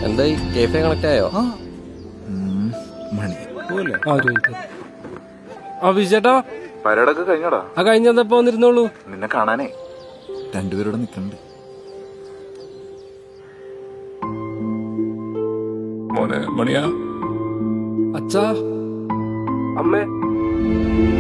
എന്തായി കേഫെ കണക്ട് ആയോ മണി ആ ഒരു മിനിറ്റ് ആ വിജേട്ടാ പരടൊക്കെ കഴിഞ്ഞോടാ ആ കഴിഞ്ഞപ്പോ വന്നിരുന്നോളൂ നിന്നെ കാണാനേ രണ്ടുപേരോടെ നിക്കണ്ട് മോനെ മണിയാ അച്ഛാ അമ്മേ